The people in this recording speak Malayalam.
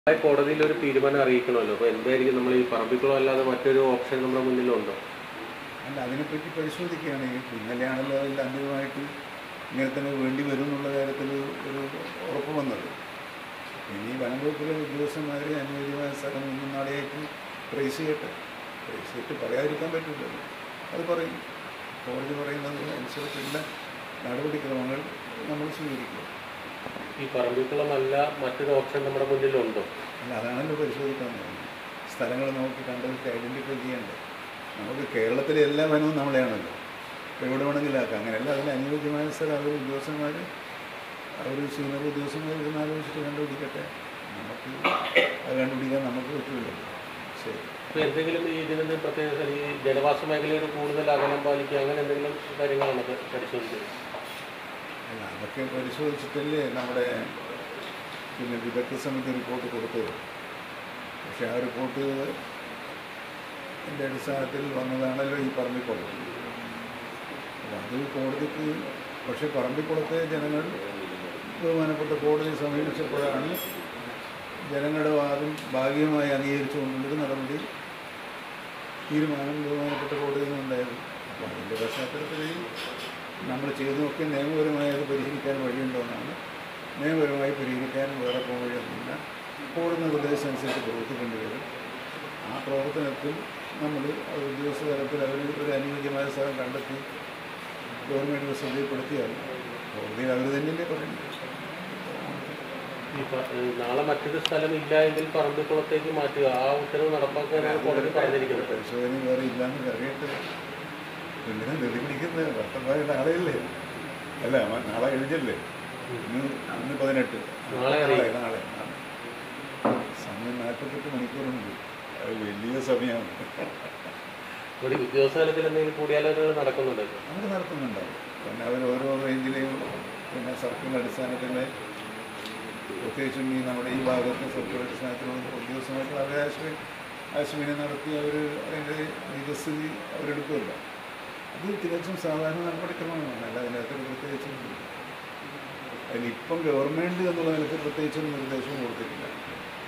കോടതിയിൽ ഒരു തീരുമാനം അറിയിക്കണമല്ലോ അപ്പോൾ എന്തായിരിക്കും നമ്മൾ ഈ പറമ്പിക്കുളം അല്ലാതെ മറ്റൊരു ഓപ്ഷൻ നമ്മുടെ മുന്നിലുണ്ടോ അല്ല അതിനെപ്പറ്റി പരിശോധിക്കുകയാണ് ഇന്നലെയാണല്ലോ അതിൽ അന്തിമമായിട്ട് ഇങ്ങനെ തന്നെ വേണ്ടി വരും എന്നുള്ള കാര്യത്തിൽ ഒരു ഉറപ്പ് വന്നത് ഇനി വനം വകുപ്പിലെ ഉദ്യോഗസ്ഥന്മാർ അനുയോജ്യമായ സ്ഥലം ഇന്നും നാളെയായിട്ട് പ്രൈസ് ചെയ്യട്ടെ പ്രൈസ് ചെയ്തിട്ട് പറയാതിരിക്കാൻ പറ്റില്ലല്ലോ അത് പറയും കോടതി പറയുന്നത് അനുസരിച്ചുള്ള നടപടിക്രമങ്ങൾ നമ്മൾ സ്വീകരിക്കും ഈ പറമ്പിക്കുളം അല്ല മറ്റൊരു ഓപ്ഷൻ നമ്മുടെ മുന്നിലുണ്ടോ അല്ല അതാണല്ലോ പരിശോധിക്കാൻ പോകുന്നത് സ്ഥലങ്ങൾ നോക്കി കണ്ടെത്തി ഐഡൻറ്റിഫൈ ചെയ്യേണ്ടത് നമുക്ക് കേരളത്തിലെ എല്ലാ വനവും നമ്മളെയാണല്ലോ ഇപ്പോൾ എവിടെ വേണമെങ്കിലും ആക്കാം അങ്ങനെയല്ല അതിന് അനുയോജ്യമായ സ്ഥലം അവർ ഉദ്യോഗസ്ഥന്മാർ അവർ സീനിയർ ഉദ്യോഗസ്ഥന്മാർ ഇരുന്ന് ആലോചിച്ചിട്ട് കണ്ടുപിടിക്കട്ടെ നമുക്ക് അത് കണ്ടുപിടിക്കാൻ നമുക്ക് പറ്റില്ലല്ലോ ശരി അപ്പോൾ എന്തെങ്കിലും ഈ ഇതിന് പ്രത്യേക ഈ ജനവാസ മേഖലയിൽ കൂടുതൽ അകലം പാലിക്കുക അങ്ങനെ എന്തെങ്കിലും കാര്യങ്ങളാണ് അത് പരിശോധിച്ചത് അല്ല അതൊക്കെ പരിശോധിച്ചിട്ടല്ലേ നമ്മുടെ പിന്നെ വിദഗ്ധ സമിതി റിപ്പോർട്ട് കൊടുത്തത് പക്ഷേ ആ റിപ്പോർട്ട് എൻ്റെ അടിസ്ഥാനത്തിൽ വന്നതാണല്ലോ ഈ പറമ്പിക്കുളം അപ്പോൾ അത് കോടതിക്ക് പക്ഷേ പറമ്പിക്കുളത്തെ ജനങ്ങൾ ബഹുമാനപ്പെട്ട കോടതിയെ സമീപിച്ചപ്പോഴാണ് ജനങ്ങളുടെ വാദം ഭാഗികമായി അംഗീകരിച്ചുകൊണ്ടുള്ളൊരു നടപടി തീരുമാനം ബഹുമാനപ്പെട്ട കോടതിയിൽ നിന്നുണ്ടായത് അപ്പോൾ അതിൻ്റെ പശ്ചാത്തലത്തിൽ നമ്മൾ ചെയ്തതൊക്കെ നിയമപരമായി അത് പരിഹരിക്കാൻ വഴിയുണ്ടോയെന്നാണ് നിയമപരമായി പരിഹരിക്കാൻ വേറെ പോകാൻ വഴിയൊന്നുമില്ല കോടതി നിർദ്ദേശം അനുസരിച്ച് പ്രവർത്തിക്കേണ്ടി വരും ആ പ്രവർത്തനത്തിൽ നമ്മൾ അത് ഉദ്യോഗസ്ഥ തലത്തിൽ അവർ ഒരു അനുയോജ്യമായ സ്ഥലം കണ്ടെത്തി ഗവൺമെൻറ് ശ്രദ്ധയിൽപ്പെടുത്തിയാൽ കോടതിയിൽ അവർ തന്നെയല്ലേ പറയുന്നത് ഈ പ- ഏഹ് നാളെ മറ്റൊരു സ്ഥലം ഇല്ല എങ്കിൽ പറമ്പിക്കുളത്തേക്ക് മാറ്റുക ആ ഉത്തരവ് നടപ്പാക്കാനാണ് കോടതി പറഞ്ഞിരിക്കുന്നത് പരിശോധന വേറെ ഇല്ലാന്ന് അറിയട്ടെ പിന്നെ ധൃതി പിടിക്കുന്നത് ഭർത്തന്മാരെ നാളെയല്ലേ അല്ല മ- നാളെ കഴിഞ്ഞല്ലേ ഇന്ന് ഇന്ന് പതിനെട്ട് നാളെ അറിയും. നാളെ നാളെ സമയം നാൽപ്പത്തെട്ട് മണിക്കൂറുണ്ട് അത് വലിയ സമയമാണ് ഇവിടെ ഉദ്യോഗസ്ഥ തലത്തിൽ എന്തെങ്കിലും കൂടിയാലോചനകൾ നടക്കുന്നുണ്ട് നമുക്ക് നടത്തുന്നുണ്ടാവും പിന്നെ അവർ ഓരോ റേഞ്ചിലെയും പിന്നെ സർക്കിൾ അടിസ്ഥാനത്തിൽ പ്രത്യേകിച്ചും ഈ നമ്മുടെ ഈ ഭാഗത്ത് സർക്കിൾ അടിസ്ഥാനത്തിലുള്ള ഉദ്യോഗസ്ഥമായിട്ടുള്ള അവരെ ആശ്രയം ആശ്രമിനെ നടത്തി അവർ അതിൻ്റെ നിജസ്ഥിതി അവരെടുക്കുമല്ലോ അത് തികച്ചും സാധാരണ നടപടിക്രമമാണ് അല്ല അതിനകത്തൊരു പ്രത്യേകിച്ചും അതിലിപ്പം ഗവൺമെൻറ് എന്നുള്ള നിലയ്ക്ക് പ്രത്യേകിച്ചൊരു നിർദ്ദേശവും കൊടുത്തിട്ടില്ല